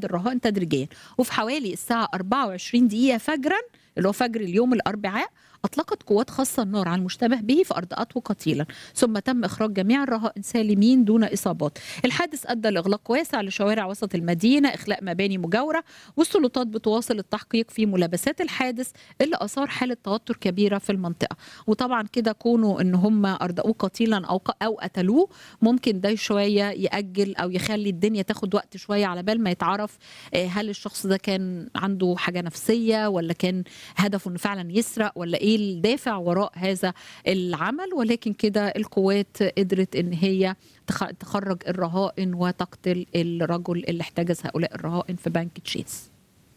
استرداد الرهائن تدريجيا وفي حوالي الساعة 24 دقيقة فجرا اللي هو فجر اليوم الأربعاء أطلقت قوات خاصة النار على المشتبه به في أرض أطو قتيلا ثم تم إخراج جميع الرهائن سالمين دون إصابات الحادث أدى لإغلاق واسع لشوارع وسط المدينة إخلاء مباني مجاورة والسلطات بتواصل التحقيق في ملابسات الحادث اللي أثار حالة توتر كبيرة في المنطقة وطبعا كده كونوا إن هم أرضأوه قتيلا أو أو قتلوه ممكن ده شوية يأجل أو يخلي الدنيا تاخد وقت شوية على بال ما يتعرف هل الشخص ده كان عنده حاجة نفسية ولا كان هدفه إنه فعلا يسرق ولا إيه الدافع وراء هذا العمل ولكن كده القوات قدرت ان هي تخرج الرهائن وتقتل الرجل اللي احتجز هؤلاء الرهائن في بنك تشيز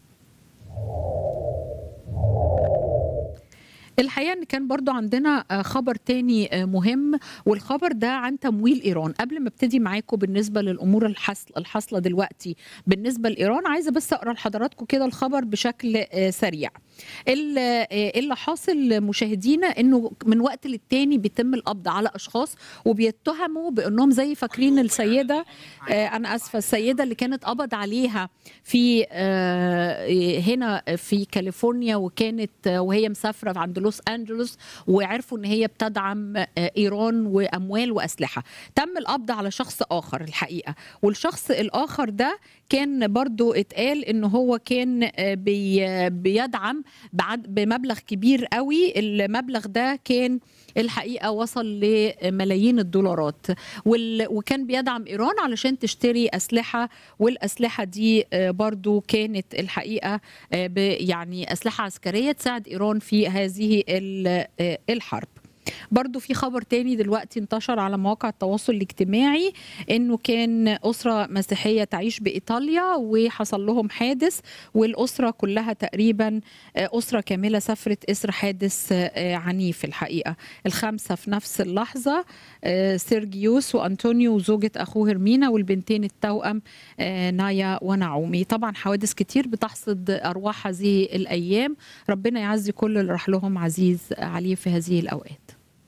الحقيقه ان كان برضو عندنا خبر تاني مهم والخبر ده عن تمويل ايران قبل ما ابتدي معاكم بالنسبه للامور الحاصل الحاصله دلوقتي بالنسبه لايران عايزه بس اقرا لحضراتكم كده الخبر بشكل سريع اللي حاصل مشاهدينا انه من وقت للتاني بيتم القبض على اشخاص وبيتهموا بانهم زي فاكرين السيده انا اسفه السيده اللي كانت قبض عليها في هنا في كاليفورنيا وكانت وهي مسافره عند لوس انجلوس وعرفوا ان هي بتدعم ايران واموال واسلحه تم القبض على شخص اخر الحقيقه والشخص الاخر ده كان برضو اتقال ان هو كان بي بيدعم بعد بمبلغ كبير قوي المبلغ ده كان الحقيقه وصل لملايين الدولارات وكان بيدعم ايران علشان تشتري اسلحه والاسلحه دي برضو كانت الحقيقه يعني اسلحه عسكريه تساعد ايران في هذه الحرب برضو في خبر تاني دلوقتي انتشر على مواقع التواصل الاجتماعي انه كان اسره مسيحيه تعيش بايطاليا وحصل لهم حادث والاسره كلها تقريبا اسره كامله سافرت اسر حادث عنيف الحقيقه الخمسه في نفس اللحظه سيرجيوس وانطونيو وزوجة اخوه هرمينا والبنتين التوأم نايا ونعومي طبعا حوادث كتير بتحصد ارواح هذه الايام ربنا يعزي كل اللي راح لهم عزيز عليه في هذه الاوقات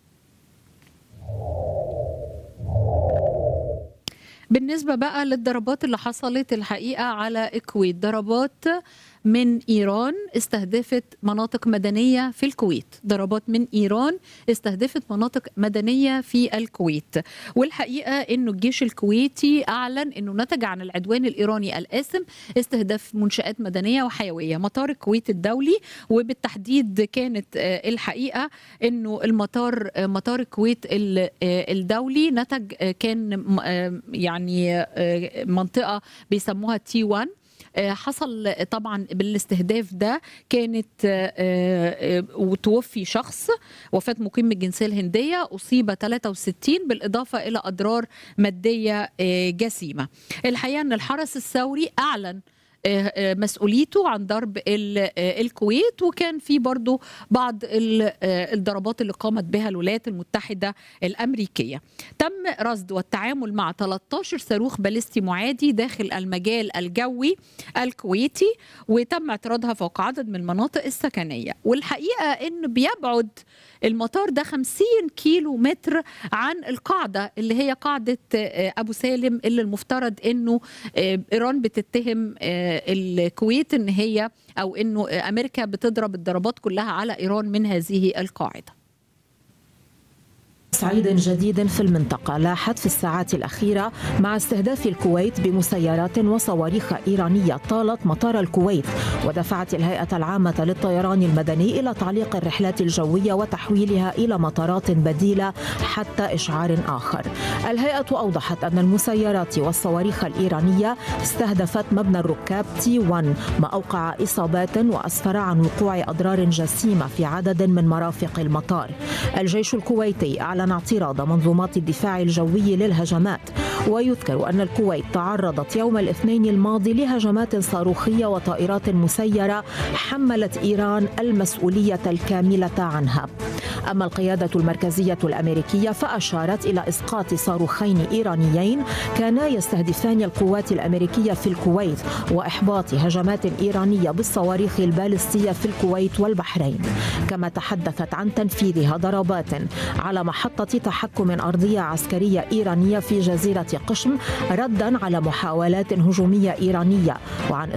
بالنسبة بقى للضربات اللي حصلت الحقيقة على الكويت ضربات من ايران استهدفت مناطق مدنيه في الكويت ضربات من ايران استهدفت مناطق مدنيه في الكويت والحقيقه انه الجيش الكويتي اعلن انه نتج عن العدوان الايراني القاسم استهداف منشات مدنيه وحيويه مطار الكويت الدولي وبالتحديد كانت الحقيقه انه المطار مطار الكويت الدولي نتج كان يعني منطقه بيسموها تي 1 حصل طبعا بالاستهداف ده كانت وتوفي شخص وفاة مقيم من الجنسية الهندية أصيب 63 بالإضافة إلى أضرار مادية جسيمة الحقيقة أن الحرس الثوري أعلن مسؤوليته عن ضرب الكويت وكان في برضو بعض الضربات اللي قامت بها الولايات المتحدة الأمريكية تم رصد والتعامل مع 13 صاروخ باليستي معادي داخل المجال الجوي الكويتي وتم اعتراضها فوق عدد من المناطق السكنية والحقيقة أن بيبعد المطار ده 50 كيلو متر عن القاعدة اللي هي قاعدة أبو سالم اللي المفترض أنه إيران بتتهم الكويت ان هي او انه امريكا بتضرب الضربات كلها على ايران من هذه القاعده صعيد جديد في المنطقة لاحت في الساعات الأخيرة مع استهداف الكويت بمسيرات وصواريخ إيرانية طالت مطار الكويت ودفعت الهيئة العامة للطيران المدني إلى تعليق الرحلات الجوية وتحويلها إلى مطارات بديلة حتى إشعار آخر الهيئة أوضحت أن المسيرات والصواريخ الإيرانية استهدفت مبنى الركاب تي 1 ما أوقع إصابات وأسفر عن وقوع أضرار جسيمة في عدد من مرافق المطار الجيش الكويتي أعلن أعلن اعتراض منظومات الدفاع الجوي للهجمات ويذكر أن الكويت تعرضت يوم الاثنين الماضي لهجمات صاروخية وطائرات مسيرة حملت إيران المسؤولية الكاملة عنها أما القيادة المركزية الأمريكية فأشارت إلى إسقاط صاروخين إيرانيين كانا يستهدفان القوات الأمريكية في الكويت وإحباط هجمات إيرانية بالصواريخ البالستية في الكويت والبحرين كما تحدثت عن تنفيذها ضربات على محطة تحكم أرضية عسكرية إيرانية في جزيرة قشم ردا على محاولات هجومية إيرانية وعن